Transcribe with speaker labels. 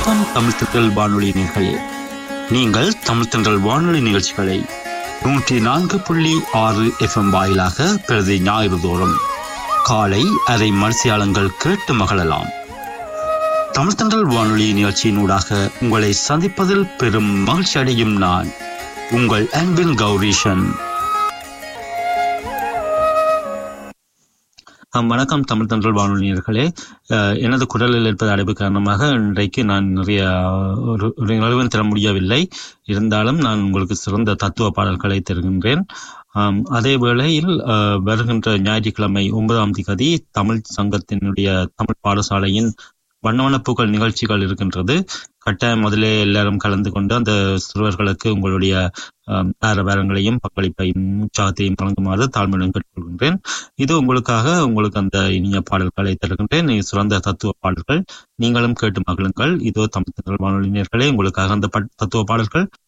Speaker 1: வணக்கம் தமிழ் திட்டல் வானொலி நேர்களே நீங்கள் தமிழ் திண்டல் வானொலி நிகழ்ச்சிகளை நூற்றி நான்கு புள்ளி ஆறு எஃப்எம் வாயிலாக பிரதி ஞாயிறு தோறும் காலை அரை மனசியாளங்கள் கேட்டு மகளலாம் தமிழ் திண்டல் வானொலி நிகழ்ச்சியினூடாக உங்களை சந்திப்பதில் பெரும் மகிழ்ச்சி அடையும் நான் உங்கள் அன்பின் கௌரீஷன் ஆம், வணக்கம் தமிழ் தன்றல் வானொலியர்களே அஹ், எனது குரலில் இருப்பது அடைப்பு காரணமாக இன்றைக்கு நான் நிறைய ஒரு ஒரு நிலவரம் தர முடியவில்லை இருந்தாலும் நான் உங்களுக்கு சிறந்த தத்துவ பாடல்களை தருகின்றேன் ஆம், அதே வேளையில் அஹ், வருகின்ற ஞாயிற்றுக்கிழமை ஒன்பதாம் திகதி தமிழ் சங்கத்தினுடைய தமிழ் பாடசாலையின் வண்ணவனப்பூக்கள் நிகழ்ச்சிகள் இருக்கின்றது கட்டாயம் முதலே எல்லாரும் கலந்து கொண்டு அந்த சிறுவர்களுக்கு உங்களுடைய ஆம், ஆரவாரங்களையும் பங்களிப்பையும் உற்சாகத்தையும் வழங்குமாறு தாழ்மையுடன் கேட்டுக்கொள்கின்றேன் இது உங்களுக்காக உங்களுக்கு அந்த இனிய பாடல்களை தருகின்றேன் இது சிறந்த தத்துவ பாடல்கள் நீங்களும் கேட்டு மகிழுங்கள் இதோ தமிழ் வானொலியினர்களே உங்களுக்காக அந்த பட்- தத்துவ பாடல்கள்